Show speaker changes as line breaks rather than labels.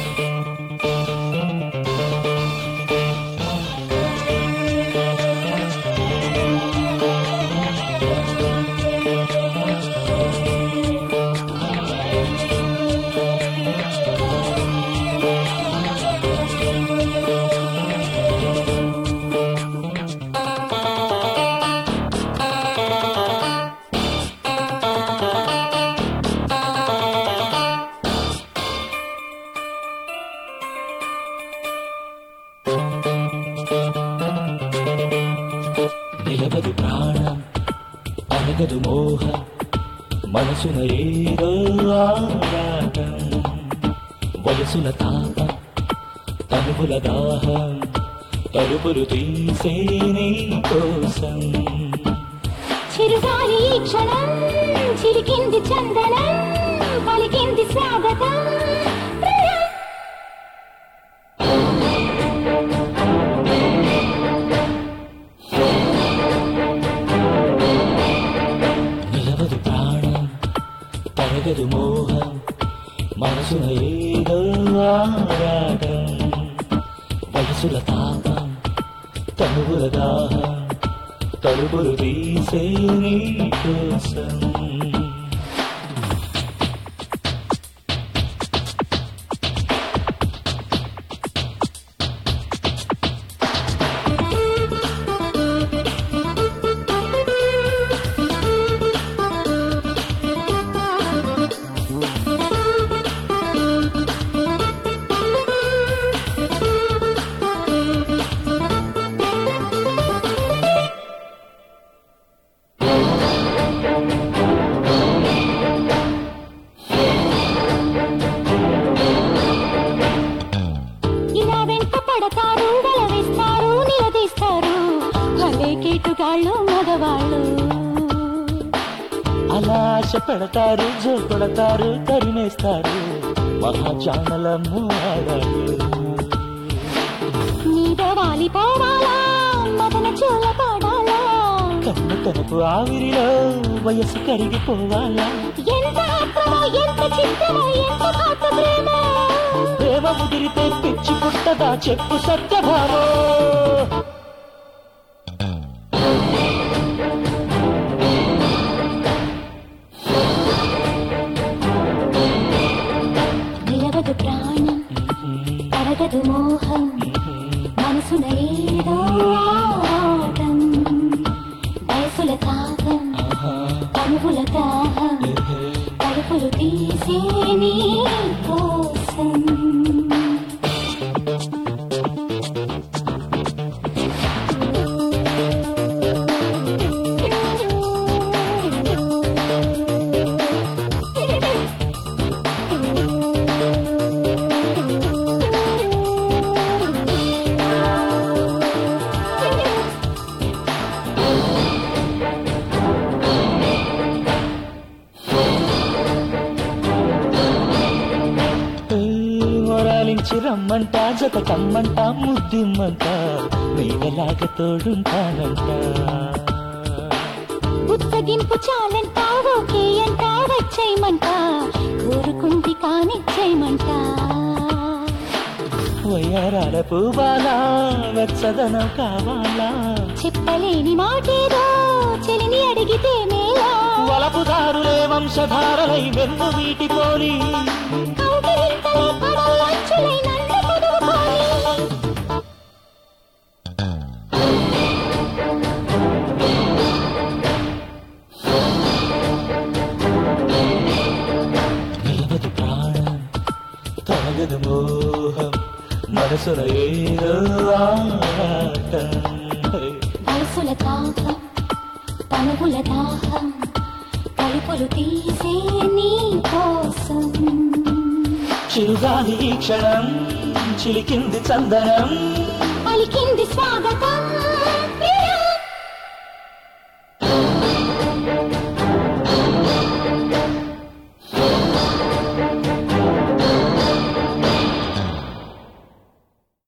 నిలవదు ప్రాణం అనగదు మోహం మనసున ఏదో ఆరాటం వయసుల తాపం తనువుల దాహం తలుపులు తీసే నీ కోసం
చిరుగాలి ఈ క్షణం చిరికింది చందనం పలికింది స్వాగతం ప్రియ
నిలవదు ప్రాణం తరగదు మోహం మనసున ఏదో ఆరాటం వయసుల తాపం తనువుల దాహం తలుపులు తీసే నీ కోసం
ఇలా వెంట పడతారు వల వేస్తారు నిలదీస్తారు భలే కేటుగాళ్ళు మగవాళ్ళు
అలా ఆశ పెడతారు జో కొడతారు తరిమేస్తారు మహాజానలము ఆడాళ్ళు
నీడ వాలిపోవాలా మదన చూల పాడాలా
కన్ను తనపు ఆవిరిలో వయసు కరిగిపోవాలా
ఎంత ఆత్రమో ఎంత చిత్తమో ఎంత పాత ప్రేమ
ప్రేమ ముదిరితే పిచ్చి పుట్టదా చెప్పు సత్యభామో
నిలవదు ప్రాణం అరగదు మోహం మనసున ఏదో ఆరాటం వయసుల తాగం కనువుల దాహం తలుపులు తీసే నీ కోసం
మొరాలించి రమ్మంట జత కమ్మంట ముద్దిమ్మంట నీడలాగా తోడుంటానంట
ఉత్తగింపు చాలంట ఓకే అంట వచ్చేయమంట కోరుకుంది కానిచ్చేయమంట
వయ్యారాల పూవాలా వెచ్చదనం కావాలా
చెప్పలేని మాటేదో చెలిని అడిగితే మేలా
వలపుదారులే వంశధారలై వెన్ను వీటిపోని
కౌగిలింతలే పడల్లంచులై నన్ను పొదువుకోని
నిలవదు ప్రాణం తరగదు మోహం మనసున ఏదో ఆరాటం
వయసుల దాహం తనువుల దాహం తలుపులు తీసే నీ కోసం
చిరుగాలి ఈ క్షణం చిలికింది చందనం
పలికింది స్వా